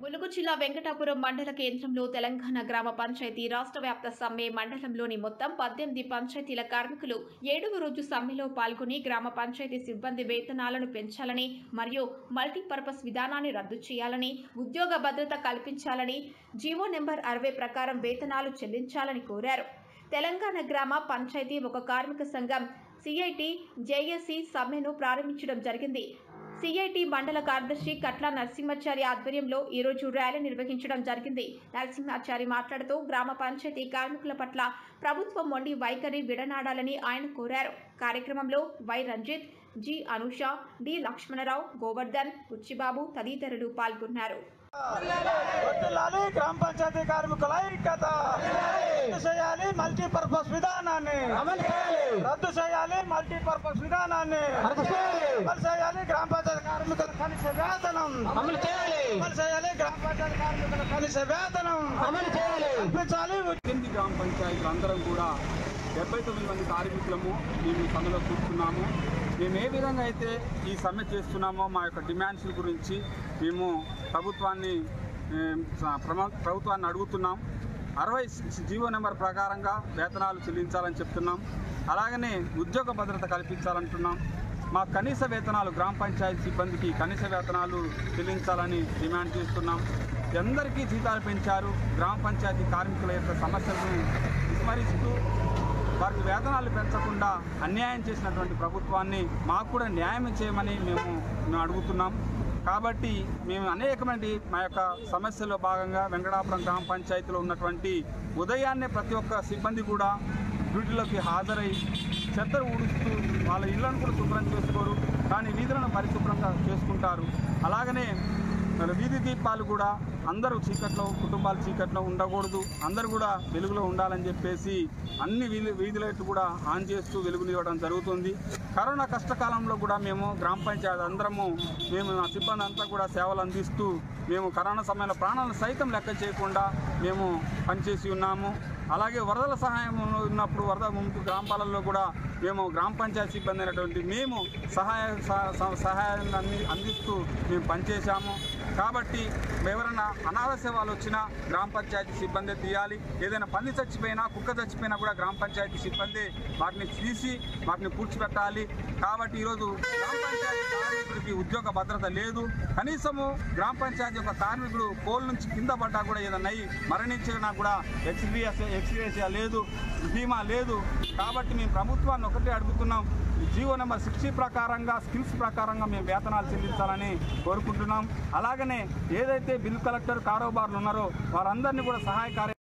ములుగు జిల్లా వెంకటాపురం మండల కేంద్రంలో తెలంగాణ గ్రామ పంచాయతీ రాష్ట్ర వ్యాప్త సమ్మె మండలంలోని మొత్తం పద్దెనిమిది పంచాయతీల కార్మికులు ఏడవ రోజు సమ్మెలో పాల్గొని గ్రామ పంచాయతీ సిబ్బంది వేతనాలను పెంచాలని మరియు మల్టీపర్పస్ విధానాన్ని రద్దు చేయాలని ఉద్యోగ భద్రత కల్పించాలని జీవో నెంబర్ అరవై ప్రకారం వేతనాలు చెల్లించాలని కోరారు తెలంగాణ గ్రామ పంచాయతీ ఒక కార్మిక సంఘం సిఐటి జేఏసీ సమ్మెను ప్రారంభించడం జరిగింది సిఐటి మండల కార్యదర్శి కట్ల నరసింహాచారి ఆధ్వర్యంలో ఈరోజు ర్యాలీ నిర్వహించడం జరిగింది నరసింహాచారి మాట్లాడుతూ గ్రామ పంచాయతీ కార్మికుల పట్ల ప్రభుత్వం మొండి వైఖరి విడనాడాలని ఆయన కోరారు కార్యక్రమంలో why Ranjith G Anusha D Lakshmanarao Govardhan ఉచ్చిబాబు తదితరులు పాల్గొన్నారు వర్ధిల్లాలి గ్రామ పంచాయతీ కార్మికుల ఐక్యత రద్దు చేయాలి మల్టీపర్పస్ విధానాన్ని రద్దు చేయాలి మల్టీపర్పస్ విధానాన్ని అమలు చేయాలి గ్రామ పంచాయతీ కార్మికుల కనీస వేతనం అమలు చేయాలి అమలు చేయాలి గ్రామ పంచాయతీ కార్మికుల కనీస వేతనం అమలు చేయాలి కల్పించాలి ఎనిమిది గ్రామ పంచాయతీలు అందరం కూడా డెబ్బై తొమ్మిది మంది కార్మికులము మేము ఈ సమ్మెలో కూర్చున్నాము మేము ఏ విధంగా అయితే ఈ సమ్మె చేస్తున్నామో మా యొక్క డిమాండ్స్ గురించి మేము ప్రభుత్వాన్ని ఏం, స- ప్రమ- ప్రభుత్వాన్ని అడుగుతున్నాం అరవై జీవో నెంబర్ ప్రకారంగా వేతనాలు చెల్లించాలని చెప్తున్నాం అలాగనే ఉద్యోగ భద్రత కల్పించాలంటున్నాం మా కనీస వేతనాలు గ్రామ పంచాయతీ సిబ్బందికి కనీస వేతనాలు చెల్లించాలని డిమాండ్ చేస్తున్నాం అందరికీ జీతాలు పెంచారు గ్రామ పంచాయతీ కార్మికుల యొక్క సమస్యలను విస్మరిస్తూ వారికి వేతనాలు పెంచకుండా అన్యాయం చేసినటువంటి ప్రభుత్వాన్ని మాకు కూడా న్యాయం చేయమని మేము మేము అడుగుతున్నాం కాబట్టి మేము అనేకమంది మా యొక్క సమస్యలో భాగంగా వెంకటాపురం గ్రామ పంచాయతీలో ఉన్నటువంటి ఉదయాన్నే ప్రతి ఒక్క సిబ్బంది కూడా డ్యూటీలోకి హాజరై చెత్తను ఊడుస్తూ వాళ్ళ ఇళ్లను కూడా శుభ్రం చేసుకోరు కానీ వీధులను పరిశుభ్రంగా చేసుకుంటారు అలాగనే మరి వీధి దీపాలు కూడా అందరూ చీకట్లో కుటుంబాలు చీకట్లో ఉండకూడదు అందరూ కూడా వెలుగులో ఉండాలని చెప్పేసి అన్ని వీధి వీధి లైట్లు కూడా ఆన్ చేస్తూ వెలుగునివ్వడం జరుగుతుంది కరోనా కష్టకాలంలో కూడా మేము గ్రామ పంచాయతీ అందరము మేము మా సిబ్బంది అంతా కూడా సేవలు అందిస్తూ మేము కరోనా సమయంలో ప్రాణాలను సైతం లెక్క చేయకుండా మేము పనిచేసి ఉన్నాము అలాగే వరదల సహాయం ఉన్నప్పుడు వరద ముంపు గ్రామాలలో కూడా మేము గ్రామ పంచాయతీ సిబ్బంది అయినటువంటి మేము సహాయ సహ- సహ- సహాయాన్ని అంది- అందిస్తూ మేము పనిచేశాము కాబట్టి ఎవరైనా అనాథ సేవలు వచ్చినా గ్రామ పంచాయతీ సిబ్బంది తీయాలి ఏదైనా పంది చచ్చిపోయినా కుక్క చచ్చిపోయినా కూడా గ్రామ పంచాయతీ సిబ్బంది వాటిని తీసి వాటిని పూడ్చిపెట్టాలి కాబట్టి ఈరోజు గ్రామ పంచాయతీ కార్మికుడికి ఉద్యోగ భద్రత లేదు కనీసము గ్రామ పంచాయతీ యొక్క కార్మికుడు పోల్ నుంచి కింద పడ్డా కూడా ఏదన్నా అయ్యి మరణించినా కూడా ఎక్స్పీరియన్స్ ఎక్స్పీరియన్స్ లేదు బీమా లేదు కాబట్టి మేము ప్రభుత్వాన్ని ఒకటే అడుగుతున్నాం జీవో నెంబర్ సిక్స్టీ ప్రకారంగా స్కిల్స్ ప్రకారంగా మేము వేతనాలు చెల్లించాలని కోరుకుంటున్నాం అలాగనే ఏదైతే బిల్ కలెక్టర్ కారోబార్లు ఉన్నారో వారందరినీ కూడా సహాయ కార్య